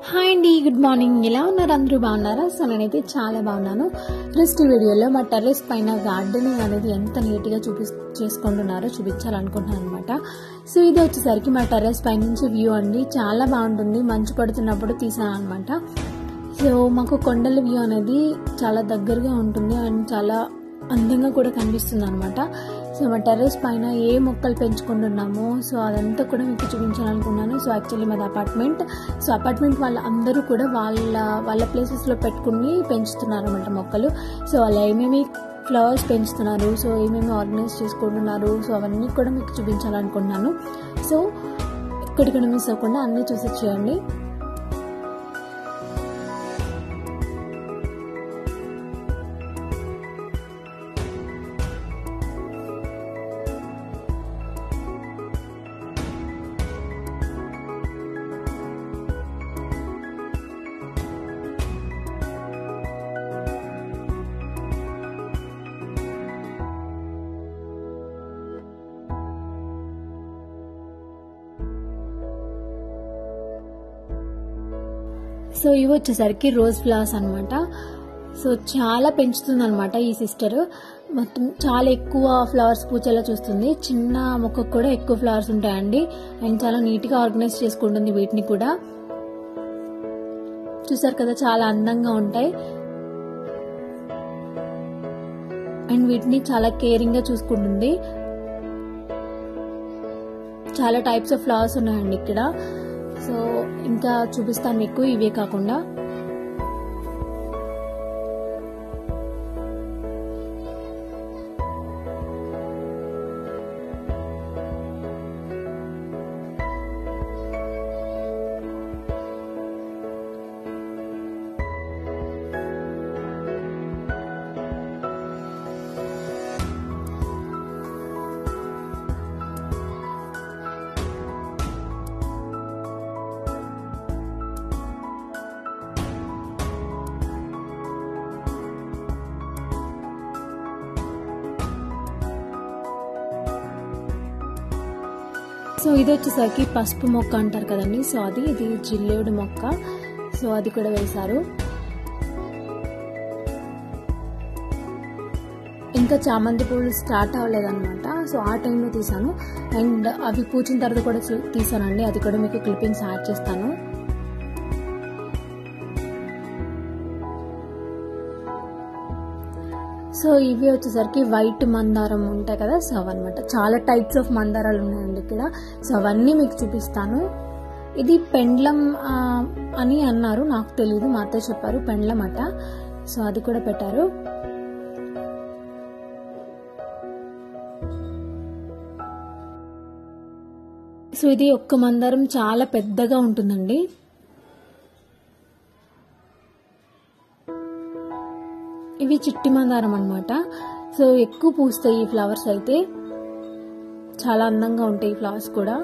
hi అండి good morning ఎలా ఉన్నారు అందరూ బాగున్నారా సో నేనైతే చాలా బాగున్నాను నెక్స్ట్ వీడియోలో మా టెర్రస్ పైన గార్డెనింగ్ అనేది ఎంత నీట్గా చూపి చేసుకుంటున్నారో చూపించాలనుకుంటున్నాను అనమాట సో ఇది వచ్చేసరికి మా టెర్రస్ పై నుంచి వ్యూ అండి చాలా బాగుంటుంది మంచు పడుతున్నప్పుడు తీసాను అనమాట సో మాకు కొండల వ్యూ అనేది చాలా దగ్గరగా ఉంటుంది అండ్ చాలా అందంగా కూడా కనిపిస్తుంది అనమాట సో మా టెర్రస్ పైన ఏ మొక్కలు పెంచుకుంటున్నామో సో అదంతా కూడా మీకు చూపించాలనుకున్నాను సో యాక్చువల్లీ మాది అపార్ట్మెంట్ సో అపార్ట్మెంట్ వాళ్ళ అందరూ కూడా వాళ్ళ వాళ్ళ ప్లేసెస్లో పెట్టుకుని పెంచుతున్నారు అనమాట మొక్కలు సో వాళ్ళు ఏమేమి ఫ్లవర్స్ పెంచుతున్నారు సో ఏమేమి ఆర్గనైజ్ చేసుకుంటున్నారు సో అవన్నీ కూడా మీకు చూపించాలనుకుంటున్నాను సో ఎక్కడికైనా మిస్ అవ్వకుండా అన్నీ చూసి చేయండి సో ఇవి వచ్చేసరికి రోజ్ ఫ్లవర్స్ అనమాట సో చాలా పెంచుతుంది అనమాట ఈ సిస్టర్ మొత్తం చాలా ఎక్కువ ఫ్లవర్స్ పూచేలా చూస్తుంది చిన్న మొక్కకు కూడా ఎక్కువ ఫ్లవర్స్ ఉంటాయండి అండ్ చాలా నీట్గా ఆర్గనైజ్ చేసుకుంటుంది వీటిని కూడా చూసారు కదా చాలా అందంగా ఉంటాయి అండ్ వీటిని చాలా కేరింగ్ గా చూసుకుంటుంది చాలా టైప్స్ ఆఫ్ ఫ్లవర్స్ ఉన్నాయండి ఇక్కడ సో ఇంకా చూపిస్తాను మీకు ఇవే కాకుండా సో ఇది వచ్చేసరికి పసుపు మొక్క అంటారు కదండి సో అది ఇది జిల్లేడు మొక్క సో అది కూడా వేశారు ఇంకా చామంతి పూలు స్టార్ట్ అవ్వలేదన్నమాట సో ఆ టైంలో తీసాను అండ్ అవి పూచిన తర్వాత కూడా తీసానండి అది కూడా మీకు క్లిప్పింగ్స్ యాడ్ చేస్తాను సో ఇవి వచ్చేసరికి వైట్ మందారం ఉంటాయి కదా సో అవన్నమాట చాలా టైప్స్ ఆఫ్ మందారాలు ఉన్నాయండి ఇక్కడ సో అవన్నీ మీకు చూపిస్తాను ఇది పెండ్లం అని అన్నారు నాకు తెలియదు మా అత్తయ్య చెప్పారు పెండ్లం అట సో అది కూడా పెట్టారు సో ఇది ఒక్క మందారం చాలా పెద్దగా ఉంటుందండి ఇవి చిట్టి మందారం అనమాట సో ఎక్కువ పూస్తాయి ఈ ఫ్లవర్స్ అయితే చాలా అందంగా ఉంటాయి ఈ ఫ్లవర్స్ కూడా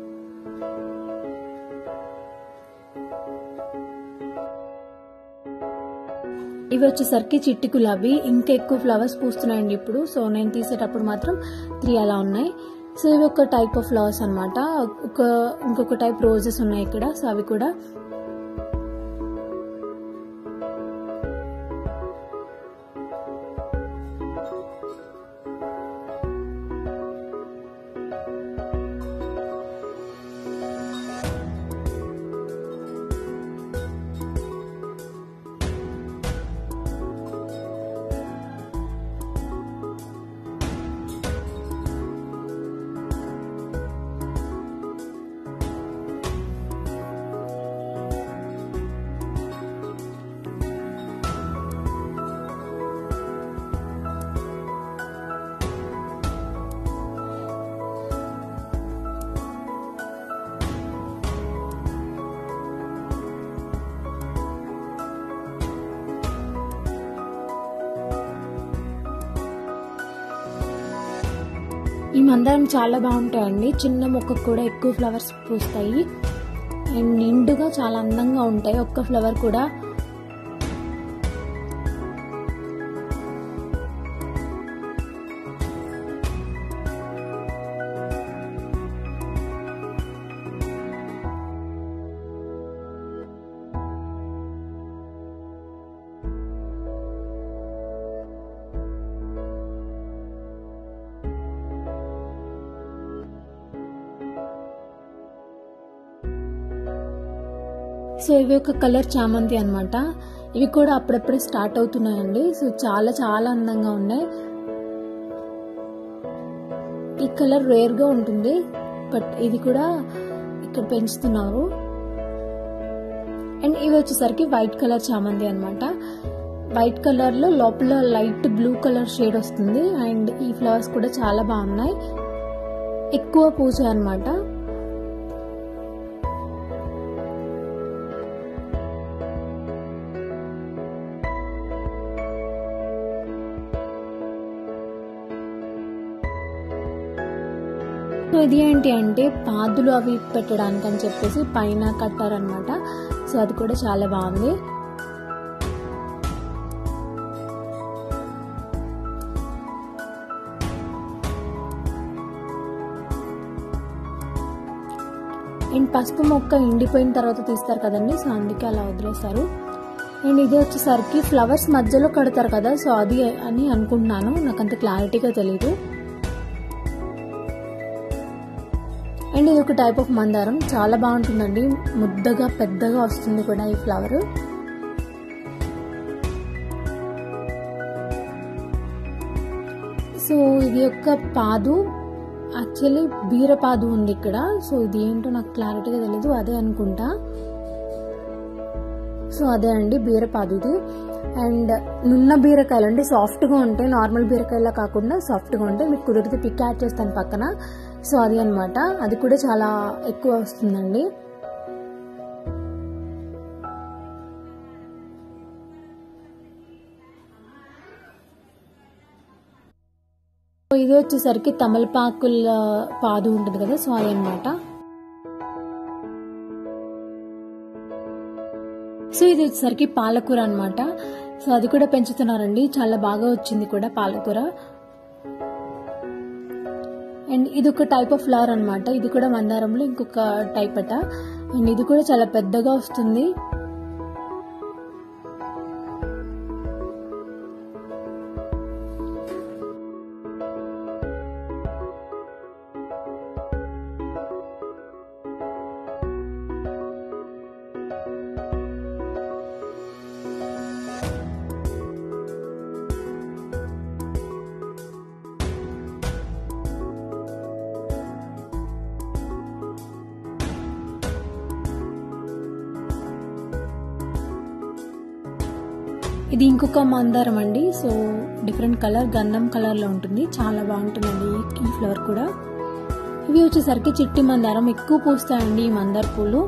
ఇవి వచ్చేసరికి చిట్టి గులాబీ ఇంకా ఎక్కువ ఫ్లవర్స్ పూస్తున్నాయండి ఇప్పుడు సో నేను తీసేటప్పుడు మాత్రం త్రీ అలా ఉన్నాయి సో ఇవి ఒక టైప్ ఆఫ్ ఫ్లవర్స్ అనమాట ఒక ఇంకొక టైప్ రోజెస్ ఉన్నాయి ఇక్కడ సో అవి కూడా ఈ మందారం చాలా బాగుంటాయండి చిన్న మొక్కకు కూడా ఎక్కువ ఫ్లవర్స్ పూస్తాయి అండ్ నిండుగా చాలా అందంగా ఉంటాయి ఒక్క ఫ్లవర్ కూడా సో ఇవి ఒక కలర్ చామంతి అనమాట ఇవి కూడా అప్పుడప్పుడే స్టార్ట్ అవుతున్నాయండి సో చాలా చాలా అందంగా ఉన్నాయి ఈ కలర్ రేర్ గా ఉంటుంది బట్ ఇది కూడా ఇక్కడ పెంచుతున్నారు అండ్ ఇవి వచ్చేసరికి వైట్ కలర్ చామంతి అనమాట వైట్ కలర్ లో లోపల లైట్ బ్లూ కలర్ షేడ్ వస్తుంది అండ్ ఈ ఫ్లవర్స్ కూడా చాలా బాగున్నాయి ఎక్కువ పూజ అనమాట సో ఇది ఏంటి అంటే పాదులు అవి పెట్టడానికి అని చెప్పేసి పైన కట్టారనమాట సో అది కూడా చాలా బాగుంది అండ్ పసుపు మొక్క ఎండిపోయిన తర్వాత తీస్తారు కదండి సో అందుకే అలా వదిలేస్తారు అండ్ ఇది వచ్చేసరికి ఫ్లవర్స్ మధ్యలో కడతారు కదా సో అది అని అనుకుంటున్నాను నాకు అంత క్లారిటీగా తెలియదు అండ్ ఇది ఒక టైప్ ఆఫ్ మందారం చాలా బాగుంటుందండి ముద్దగా పెద్దగా వస్తుంది కూడా ఈ ఫ్లవర్ సో ఇది యొక్క పాదు యాక్చువల్లీ బీరపాదు ఉంది ఇక్కడ సో ఇది ఏంటో నాకు క్లారిటీగా తెలియదు అదే అనుకుంటా సో అదే అండి బీరపాదు ఇది అండ్ నున్న బీరకాయలు అంటే సాఫ్ట్గా ఉంటాయి నార్మల్ బీరకాయలా కాకుండా సాఫ్ట్గా ఉంటాయి మీకు కుదిరితే పిక్ యాడ్ చేస్తాను పక్కన సో అది అనమాట అది కూడా చాలా ఎక్కువ వస్తుందండి ఇది వచ్చేసరికి తమలపాకుల పాదు ఉంటుంది కదా సో అది అనమాట సో ఇది వచ్చేసరికి పాలకూర అనమాట సో అది కూడా పెంచుతున్నారండి చాలా బాగా వచ్చింది కూడా పాలకూర అండ్ ఇది ఒక టైప్ ఆఫ్ ఫ్లవర్ అనమాట ఇది కూడా మందారంలో ఇంకొక టైప్ అట అండ్ ఇది కూడా చాలా పెద్దగా వస్తుంది ఇది ఇంకొక మందారం అండి సో డిఫరెంట్ కలర్ గంధం కలర్ లో ఉంటుంది చాలా బాగుంటుందండి ఈ ఫ్లవర్ కూడా ఇవి వచ్చేసరికి చిట్టి మందారం ఎక్కువ పూస్తాయండి ఈ మందార పూలు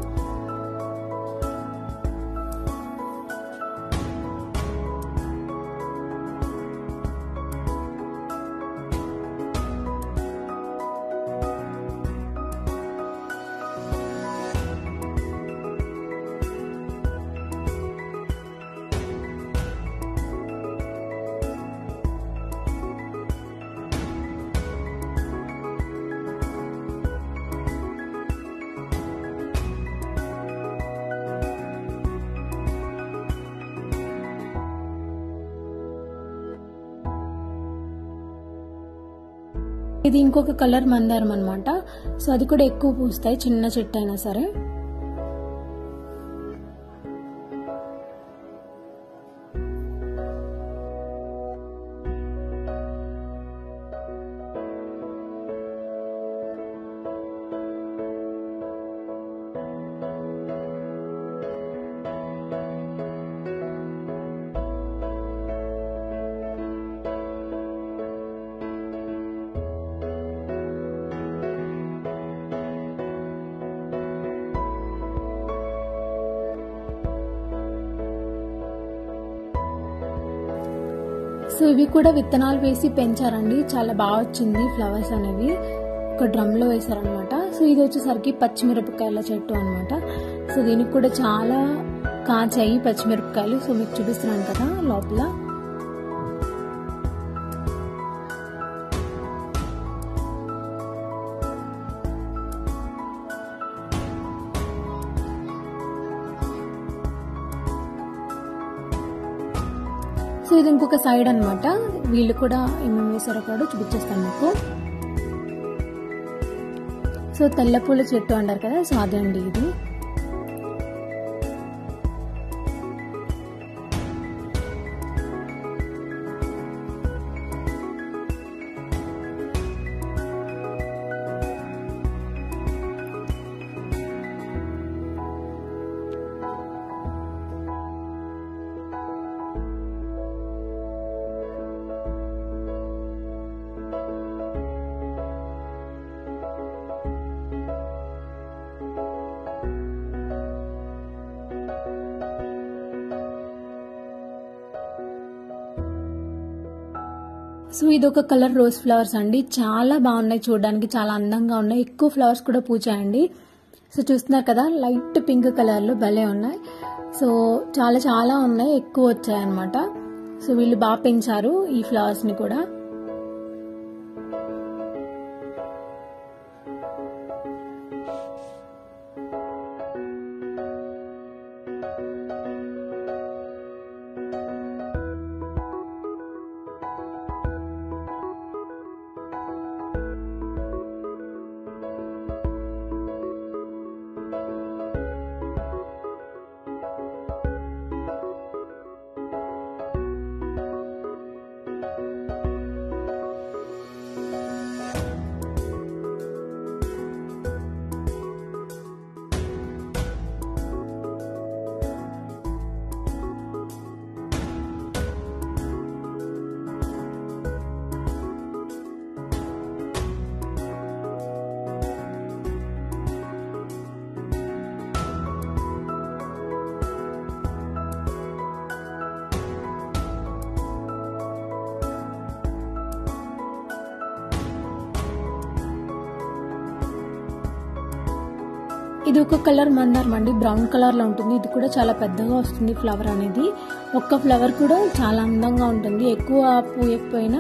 ఇది ఇంకొక కలర్ మందారం అనమాట సో అది కూడా ఎక్కువ పూస్తాయి చిన్న చెట్టు అయినా సరే సో ఇవి కూడా విత్తనాలు వేసి పెంచారండి చాలా బాగా వచ్చింది ఫ్లవర్స్ అనేవి ఒక డ్రమ్ లో వేశారనమాట సో ఇది వచ్చేసరికి పచ్చిమిరపకాయల చెట్టు అనమాట సో దీనికి కూడా చాలా కాచాయి పచ్చిమిరపకాయలు సో మీకు చూపిస్తున్నాను కదా లోపల సో ఇది ఇంకొక సైడ్ అనమాట వీళ్ళు కూడా ఏమేమి వేసారో కూడా చూపించేస్తాను మీకు సో తెల్ల పూల చెట్టు అంటారు కదా సో అదే అండి ఇది సో ఇది ఒక కలర్ రోజ్ ఫ్లవర్స్ అండి చాలా బాగున్నాయి చూడడానికి చాలా అందంగా ఉన్నాయి ఎక్కువ ఫ్లవర్స్ కూడా పూచాయండి సో చూస్తున్నారు కదా లైట్ పింక్ కలర్లో భలే ఉన్నాయి సో చాలా చాలా ఉన్నాయి ఎక్కువ వచ్చాయి అనమాట సో వీళ్ళు బాగా పెంచారు ఈ ఫ్లవర్స్ని కూడా ఇది ఒక కలర్ మందారం అండి బ్రౌన్ కలర్ లో ఉంటుంది ఇది కూడా చాలా పెద్దగా వస్తుంది ఫ్లవర్ అనేది ఒక్క ఫ్లవర్ కూడా చాలా అందంగా ఉంటుంది ఎక్కువ పూయకపోయినా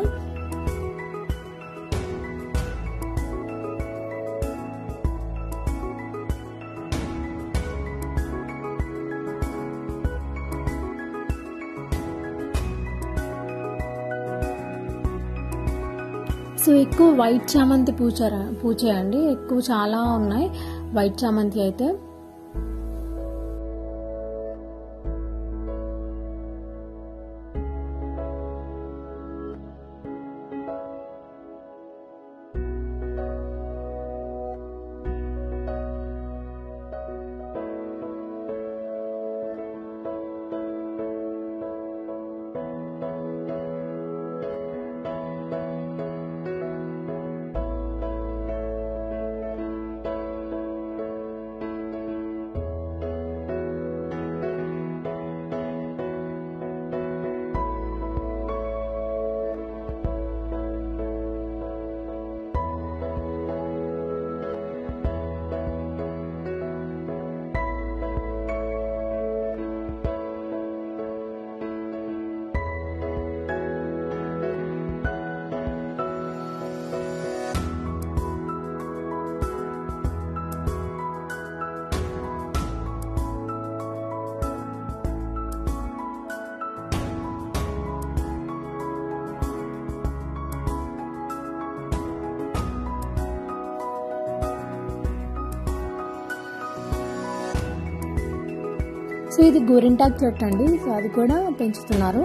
సో ఎక్కువ వైట్ చామంతి పూచారా పూచేయండి ఎక్కువ చాలా ఉన్నాయి వైట్ చామంతి అయితే సో ఇది గోరింటాక్ చెట్టు అండి సో అది కూడా పెంచుతున్నారు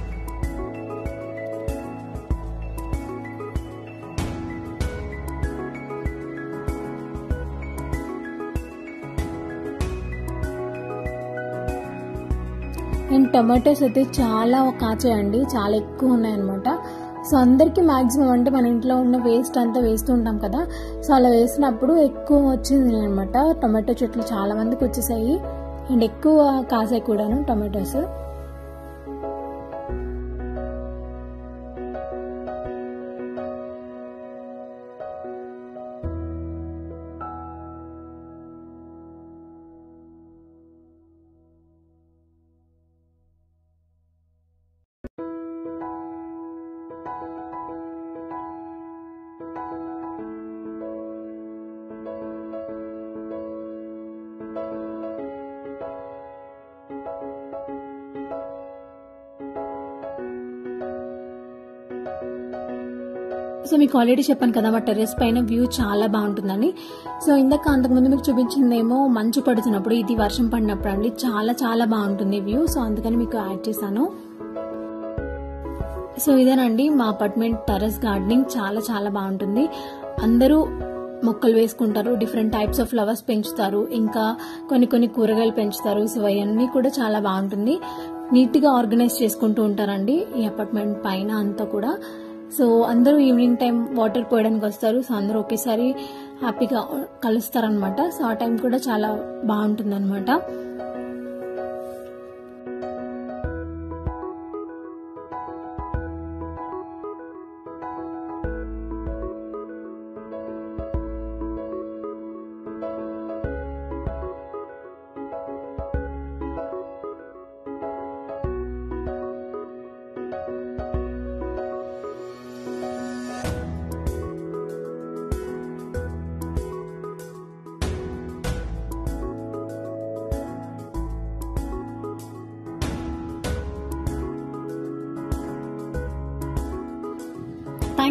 అండ్ టమాటోస్ అయితే చాలా కాచాయండి చాలా ఎక్కువ ఉన్నాయన్నమాట సో అందరికీ మ్యాక్సిమం అంటే మన ఇంట్లో ఉన్న వేస్ట్ అంతా వేస్తూ ఉంటాం కదా సో అలా వేసినప్పుడు ఎక్కువ వచ్చింది అనమాట టమాటో చెట్లు చాలా మందికి వచ్చేసాయి అండ్ ఎక్కువ కాసాయి కూడాను టమాటోస్ సో మీకు ఆల్రెడీ చెప్పాను కదా మా టెర్రస్ పైన వ్యూ చాలా బాగుంటుందని సో ఇందాక అంతకుముందు మీకు చూపించిందేమో మంచు పడుతున్నప్పుడు ఇది వర్షం పడినప్పుడు అండి చాలా చాలా బాగుంటుంది వ్యూ సో అందుకని మీకు యాడ్ చేశాను సో ఇదేనండి మా అపార్ట్మెంట్ టెర్రస్ గార్డెనింగ్ చాలా చాలా బాగుంటుంది అందరూ మొక్కలు వేసుకుంటారు డిఫరెంట్ టైప్స్ ఆఫ్ ఫ్లవర్స్ పెంచుతారు ఇంకా కొన్ని కొన్ని కూరగాయలు పెంచుతారు సో అవన్నీ కూడా చాలా బాగుంటుంది నీట్ గా ఆర్గనైజ్ చేసుకుంటూ ఉంటారండి ఈ అపార్ట్మెంట్ పైన అంతా కూడా సో అందరూ ఈవినింగ్ టైం వాటర్ పోయడానికి వస్తారు సో అందరూ ఒకేసారి హ్యాపీగా కలుస్తారనమాట సో ఆ టైం కూడా చాలా బాగుంటుంది అనమాట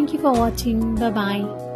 thank you for watching bye